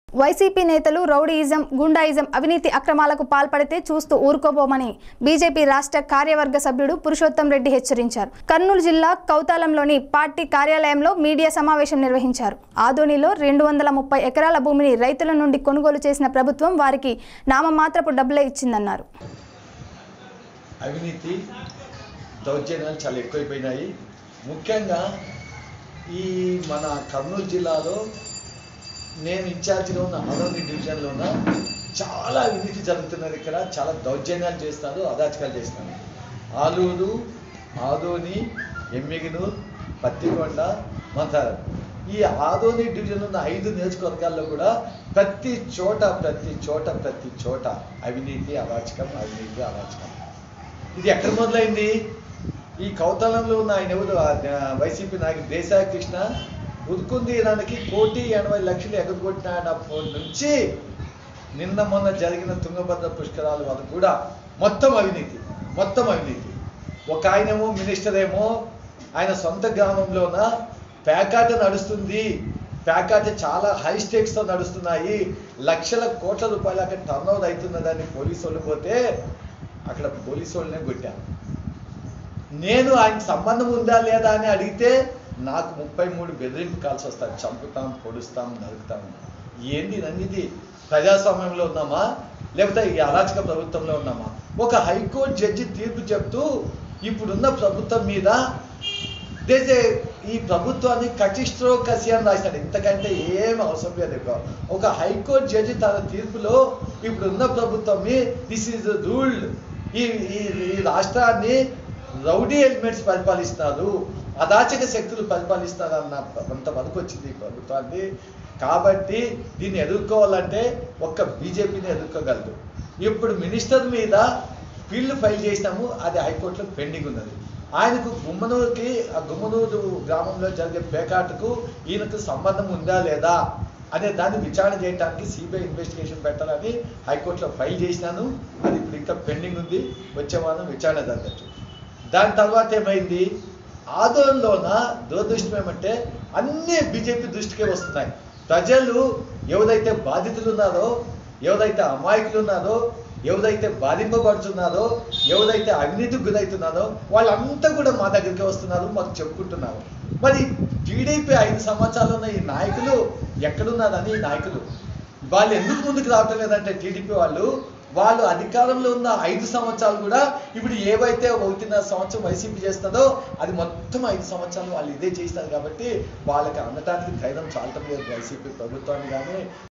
YCP నేతలు rowdyism goondaism అవినీతి అక్రమాలకు పాల్పడితే చూస్తూ ఊరుకోబోమని బీజేపీ రాష్ట్ర కార్యవర్గ సభ్యుడు పురుషోత్తం రెడ్డి హెచ్చరించారు కర్నూలు జిల్లా కౌతాలంలోని పార్టీ కార్యాలయంలో మీడియా సమావేశం నిర్వహించారు ఆదోనిలో రెండు వందల ముప్పై ఎకరాల భూమిని రైతుల నుండి కొనుగోలు చేసిన ప్రభుత్వం వారికి నామమాత్రపు డబ్బులే ఇచ్చిందన్నారు అవినీతి దౌర్జన్యాలు చాలా ఎక్కువైపోయినాయి ముఖ్యంగా ఈ మన కర్నూలు జిల్లాలో నేను ఇన్ఛార్జిగా ఉన్న ఆదోని డివిజన్లో ఉన్న చాలా అవినీతి జరుగుతున్నది ఇక్కడ చాలా దౌర్జన్యాలు చేస్తారు అదాచకాలు చేస్తున్నారు ఆలూరు ఆదోని ఎమ్మిగినూరు పత్తికొండ మంతారం ఈ ఆదోని డివిజన్ ఉన్న ఐదు నియోజకవర్గాల్లో కూడా ప్రతి చోట ప్రతి చోట ప్రతి చోట అవినీతి అరాచకం అవినీతి అరాచకం ఇది ఎక్కడ మొదలైంది ఈ కౌతలంలో ఉన్న ఆయన ఎవరు ఆ, వైసీపీ నాయకుడు దేశాయ కృష్ణ ఉదుకుంది దానికి కోటి ఎనభై లక్షలు ఎగరగొట్టినప్పటి నుంచి నిన్న మొన్న జరిగిన తుంగభద్ర పుష్కరాల వరకు కూడా మొత్తం అవినీతి మొత్తం అవినీతి ఒక ఆయనేమో మినిస్టర్ ఏమో ఆయన సొంత గ్రామంలోన ప్యాకాట నడుస్తుంది ప్యాకాట చాలా హై స్టేక్స్తో నడుస్తున్నాయి లక్షల కోట్ల రూపాయల అక్కడ టర్న్ ఓవర్ అవుతున్నదని పోలీసు వాళ్ళు పోతే అక్కడ పోలీసు వాళ్ళనే కొట్టాను నేను ఆయన సంబంధం ఉందా లేదా అని అడిగితే నాకు ముప్పై మూడు బెదిరింపు కాల్సి వస్తాయి చంపుతాం పొడుస్తాం నరుకుతాం ఏంది ఇదన్నిది ప్రజాస్వామ్యంలో ఉన్నామా లేకపోతే ఈ అరాచక ప్రభుత్వంలో ఉన్నామా ఒక హైకోర్టు జడ్జి తీర్పు చెప్తూ ఇప్పుడున్న ప్రభుత్వం మీద దేశే ఈ ప్రభుత్వాన్ని కచిస్ట్రో కసి అని రాసినాడు ఇంతకంటే ఏం అవసరం లేదు ఎక్కువ. ఒక హైకోర్టు జడ్జి తన తీర్పులో ఇప్పుడున్న ప్రభుత్వం దిస్ ఈజ్ రూల్డ్ ఈ ఈ- ఈ రాష్ట్రాన్ని రౌడీ ఎలిమెంట్స్ పరిపాలిస్తున్నారు అదాచక శక్తులు పరిపాలిస్తున్నారు అన్న అంత వరకు వచ్చింది ఈ ప్రభుత్వాన్ని కాబట్టి దీన్ని ఎదుర్కోవాలంటే ఒక్క బీజేపీని ఎదుర్కోగలదు ఇప్పుడు మినిస్టర్ మీద బిల్లు ఫైల్ చేసినాము అది హైకోర్టులో పెండింగ్ ఉన్నది ఆయనకు గుమ్మనూరుకి ఆ గుమ్మనూరు గ్రామంలో జరిగే పేకాటకు ఈయనకు సంబంధం ఉందా లేదా అనే దాన్ని విచారణ చేయడానికి సిబిఐ ఇన్వెస్టిగేషన్ పెట్టాలని హైకోర్టులో ఫైల్ చేసినాను అది ఇప్పుడు ఇంకా పెండింగ్ ఉంది వచ్చే వారం విచారణ జరగచ్చు దాని తర్వాత ఏమైంది ఆందోళనలోన దురదృష్టం ఏమంటే అన్నీ బీజేపీ దృష్టికే వస్తున్నాయి ప్రజలు ఎవరైతే బాధితులు ఉన్నారో ఎవరైతే అమాయకులు ఉన్నారో ఎవరైతే బాధింపబడుతున్నారో ఎవరైతే అవినీతికి గురవుతున్నారో వాళ్ళంతా కూడా మా దగ్గరికి వస్తున్నారు మాకు చెప్పుకుంటున్నారు మరి టీడీపీ ఐదు సంవత్సరాలు ఉన్న ఈ నాయకులు ఎక్కడున్నారని ఈ నాయకులు వాళ్ళు ఎందుకు ముందుకు రావటం లేదంటే టీడీపీ వాళ్ళు వాళ్ళు అధికారంలో ఉన్న ఐదు సంవత్సరాలు కూడా ఇప్పుడు ఏవైతే ఒకటిన్నర సంవత్సరం వైసీపీ చేస్తుందో అది మొత్తం ఐదు సంవత్సరాలు వాళ్ళు ఇదే చేస్తారు కాబట్టి వాళ్ళకి అందటానికి ధైర్యం చాలటం లేదు వైసీపీ ప్రభుత్వాన్ని కానీ